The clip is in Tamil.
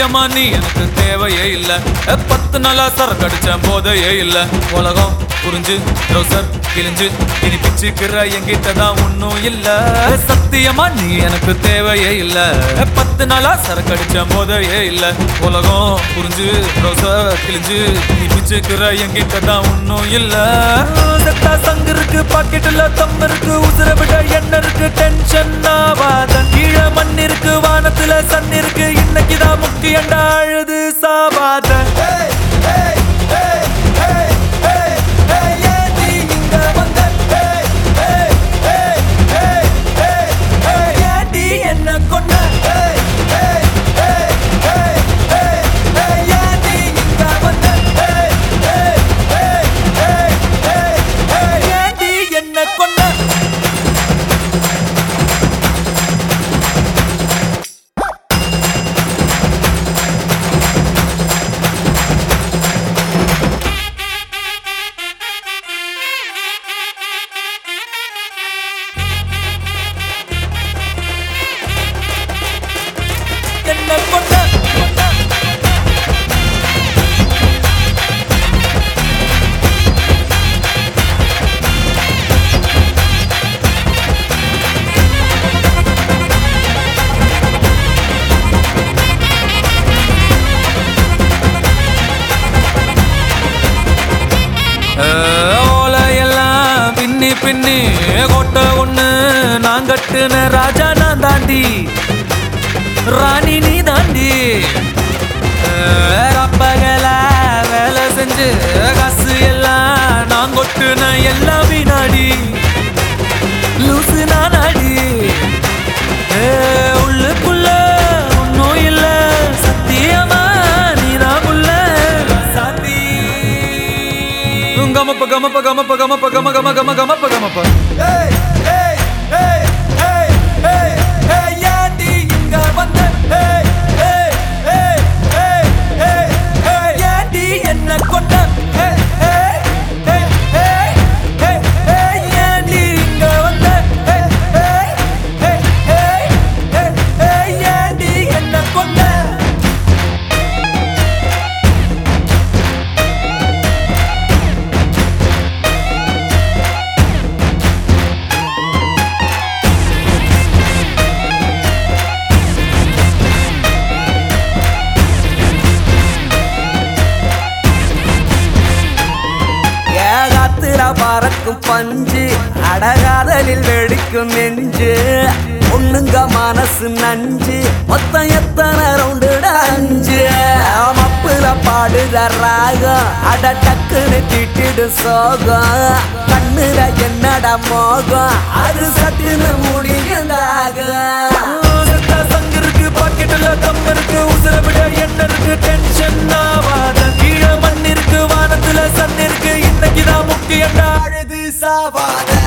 சத்தியமா நீ எனக்கு தேவையே இல்ல அ, பத்து நாளா சரக்கு அடிச்ச போதையே இல்ல உலகம் புரிஞ்சு ட்ரௌசர் கிழிஞ்சு இனி பிச்சுக்கிற என்கிட்ட தான் ஒன்னும் இல்ல சத்தியமா நீ எனக்கு தேவையே இல்ல அ, பத்து நாளா சரக்கு அடிச்ச போதையே இல்ல உலகம் புரிஞ்சு ட்ரௌசர் கிழிஞ்சு இனி பிச்சுக்கிற என்கிட்ட தான் ஒன்னும் இல்ல செத்தா சங்கு இருக்கு பாக்கெட்டுல தம் இருக்கு உசுர விட என்ன இருக்கு டென்ஷன் ஆவாத கீழே மண் இருக்கு வானத்துல சன் இருக்கு இன்னைக்குதான் முக்கியண்டா அழுது சாவாத என்ன கொண்ட ஏண்டி என்ன கொண்ட என்ன கொண்ட ஓலையெல்லாம் பின்னி பின்னி கோட்டை ஒண்ணு நான் கட்டுன ராஜா நான் தாண்டி ராணி நீ தாண்டி ரப்பகல வேலை செஞ்சு காசு எல்லாம் நான் கொட்டுன எல்லாம் வினாடி லூசு நானாடி ஏ, உள்ளுக்குள்ள ஒன்னும் இல்ல சத்தியமா நீதான் உள்ள சாத்தி கமப்ப கமப்ப கமப்ப கமப்ப கம கம கம கமப்ப கமப்ப என்ன கொண்ட ஏண்டி இங்க வந்த ஏண்டி என்ன கொண்ட ஏகாத்திர பறக்கும் பஞ்சு அடகாதலில் வெடிக்கும் நெஞ்சு ஒண்ணுங்க மனசு நஞ்சு மொத்தம் எத்தனை ரவுண்டுட அஞ்சு மப்புல பாடுற ராகம் அட டக்குன்னு திட்டிடு சோகம் கண்ணுல என்னட மோகம் அது சட்டுன்னு முடியுண்டாகும் செத்தா சங்கு இருக்கு பாக்கெட்டுல தம் இருக்கு உசுர விட என்ன இருக்கு டென்ஷன் ஆவாத கீழே மண் இருக்கு வானத்துல சன் இருக்கு இன்னைக்குதான் முக்கியண்டா அழுது சாவாத